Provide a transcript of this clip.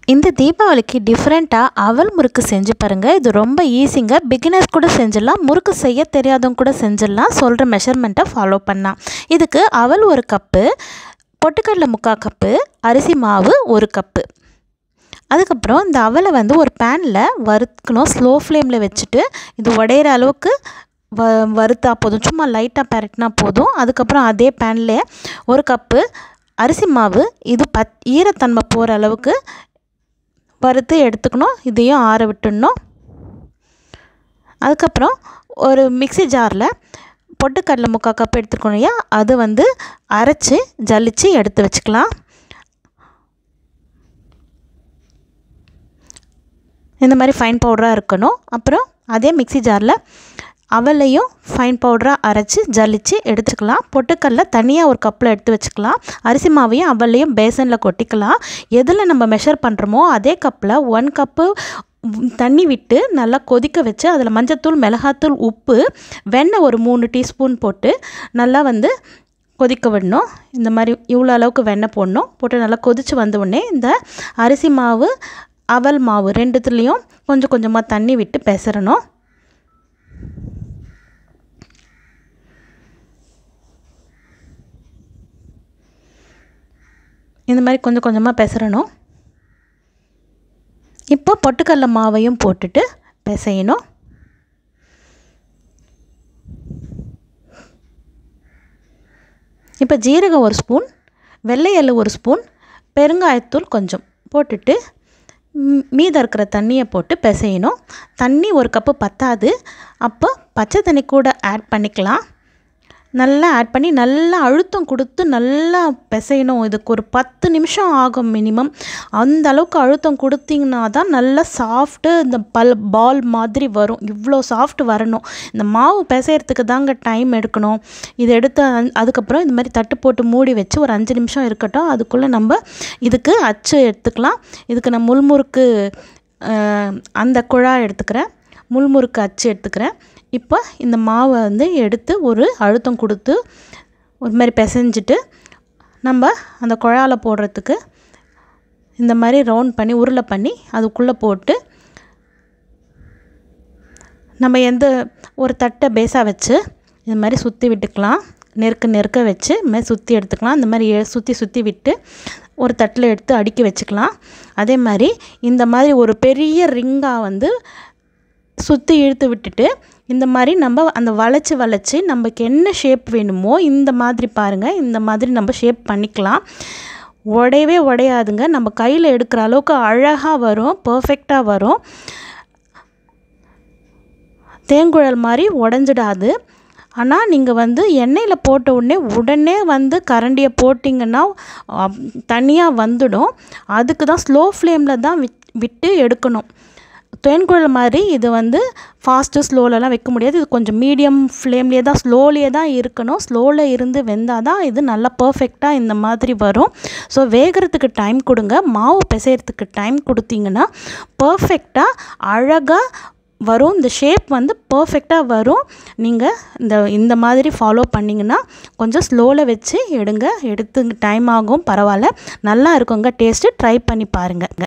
இந்த தீபாவளிக்கு டிஃப்ரெண்ட்டாக அவல் முறுக்கு செஞ்சு பாருங்கள் இது ரொம்ப ஈஸிங்க பிகினர்ஸ் கூட செஞ்சிடலாம் முறுக்கு செய்ய தெரியாதவங்க கூட செஞ்சிடலாம் சொல்கிற மெஷர்மெண்ட்டை ஃபாலோ பண்ணலாம் இதுக்கு அவல் ஒரு கப்பு பொட்டுக்கடலை முக்கால் கப்பு அரிசி மாவு ஒரு கப்பு அதுக்கப்புறம் இந்த அவலை வந்து ஒரு பேனில் வறுக்கணும் ஸ்லோ ஃப்ளேமில் வச்சுட்டு இது உடையிற அளவுக்கு வ வறுத்தா போதும் சும்மா லைட்டாக பரட்டினா போதும் அதுக்கப்புறம் அதே பேனில் ஒரு கப்பு அரிசி மாவு இது பத் ஈரத்தன்மை போகிற அளவுக்கு வறுத்து எடுத்துக்கணும் இதையும் ஆற விட்டுடணும் அதுக்கப்புறம் ஒரு மிக்சி ஜாரில் பொட்டுக்கடலை முக்கால் கப் எடுத்துக்கணும் இல்லையா அது வந்து அரைச்சி ஜலிச்சு எடுத்து வச்சுக்கலாம் இந்த மாதிரி ஃபைன் பவுடராக இருக்கணும் அப்புறம் அதே மிக்சி ஜாரில் அவலையும் ஃபைன் பவுடராக அரைச்சி ஜலிச்சு எடுத்துக்கலாம் பொட்டுக்கடல தனியாக ஒரு கப்பில் எடுத்து வச்சுக்கலாம் அரிசி மாவையும் அவலையும் பேசனில் கொட்டிக்கலாம் எதில் நம்ம மெஷர் பண்ணுறோமோ அதே கப்பில் ஒன் கப்பு தண்ணி விட்டு நல்லா கொதிக்க வச்சு அதில் மஞ்சத்தூள் மிளகாத்தூள் உப்பு வெண்ணெய் ஒரு மூணு டீஸ்பூன் போட்டு நல்லா வந்து கொதிக்க விடணும் இந்த மாதிரி இவ்வளோ அளவுக்கு வெண்ணெய் போடணும் போட்டு நல்லா கொதித்து வந்த உடனே இந்த அரிசி மாவு அவல் மாவு ரெண்டுத்துலேயும் கொஞ்சம் கொஞ்சமாக தண்ணி விட்டு பெசரணும் இந்த மாதிரி கொஞ்சம் கொஞ்சமாக பெசரணும் இப்போ பொட்டுக்கடல மாவையும் போட்டுட்டு பிசையணும் இப்போ ஜீரகம் ஒரு ஸ்பூன் வெள்ளை எள்ளு ஒரு ஸ்பூன் பெருங்காயத்தூள் கொஞ்சம் போட்டுட்டு மீதம் இருக்கிற தண்ணியை போட்டு பிசையணும் தண்ணி ஒரு கப்பு பத்தாது அப்போ பச்சை தண்ணி கூட ஆட் பண்ணிக்கலாம் நல்லா ஆட் பண்ணி நல்லா அழுத்தம் கொடுத்து நல்லா பிசையணும் இதுக்கு ஒரு பத்து நிமிஷம் ஆகும் மினிமம் அந்த அளவுக்கு அழுத்தம் கொடுத்தீங்கன்னா தான் நல்லா சாஃப்ட்டு இந்த பல் பால் மாதிரி வரும் இவ்வளோ சாஃப்ட் வரணும் இந்த மாவு பிசையறதுக்கு தாங்க டைம் எடுக்கணும் இது எடுத்து அதுக்கப்புறம் இந்த மாதிரி தட்டு போட்டு மூடி வச்சு ஒரு அஞ்சு நிமிஷம் இருக்கட்டும் அதுக்குள்ளே நம்ம இதுக்கு அச்சு எடுத்துக்கலாம் இதுக்கு நான் முள்முறுக்கு அந்த குழாய் எடுத்துக்கிறேன் முள்முறுக்கு அச்சு எடுத்துக்கிறேன் இப்போ இந்த மாவை வந்து எடுத்து ஒரு அழுத்தம் கொடுத்து ஒரு மாதிரி பிசைஞ்சிட்டு நம்ம அந்த குழால போடுறதுக்கு இந்த மாதிரி ரவுண்ட் பண்ணி உருளை பண்ணி அதுக்குள்ளே போட்டு நம்ம எந்த ஒரு தட்டை பேஸாக வச்சு இது மாதிரி சுற்றி விட்டுக்கலாம் நெருக்க நெருக்க வச்சு இந்த மாதிரி சுற்றி எடுத்துக்கலாம் இந்த மாதிரி சுற்றி சுற்றி விட்டு ஒரு தட்டில் எடுத்து அடுக்கி வச்சுக்கலாம் அதே மாதிரி இந்த மாதிரி ஒரு பெரிய ரிங்காக வந்து சுற்றி இழுத்து விட்டுட்டு இந்த மாதிரி நம்ம அந்த வளைச்சி வளைச்சி நமக்கு என்ன ஷேப் வேணுமோ இந்த மாதிரி பாருங்கள் இந்த மாதிரி நம்ம ஷேப் பண்ணிக்கலாம் உடையவே உடையாதுங்க நம்ம கையில் எடுக்கிற அளவுக்கு அழகாக வரும் பர்ஃபெக்டாக வரும் தேங்குழல் மாதிரி உடஞ்சிடாது ஆனால் நீங்கள் வந்து எண்ணெயில் போட்ட உடனே உடனே வந்து கரண்டியை போட்டிங்கன்னா தனியாக வந்துடும் அதுக்கு தான் ஸ்லோ ஃப்ளேமில் தான் விட்டு எடுக்கணும் தேன்குழல் மாதிரி இது வந்து ஃபாஸ்ட்டு ஸ்லோலலாம் வைக்க முடியாது இது கொஞ்சம் மீடியம் ஃப்ளேம்லேயே தான் ஸ்லோலியே தான் இருக்கணும் ஸ்லோவில் இருந்து வெந்தால் தான் இது நல்லா பர்ஃபெக்டாக இந்த மாதிரி வரும் ஸோ வேகிறதுக்கு டைம் கொடுங்க மாவு பிசைகிறதுக்கு டைம் கொடுத்தீங்கன்னா பர்ஃபெக்டாக அழகாக வரும் இந்த ஷேப் வந்து பர்ஃபெக்டாக வரும் நீங்கள் இந்த இந்த மாதிரி ஃபாலோ பண்ணிங்கன்னா கொஞ்சம் ஸ்லோவில் வச்சு எடுங்க எடுத்து டைம் ஆகும் பரவாயில்ல நல்லா இருக்குங்க டேஸ்ட்டு ட்ரை பண்ணி பாருங்கள்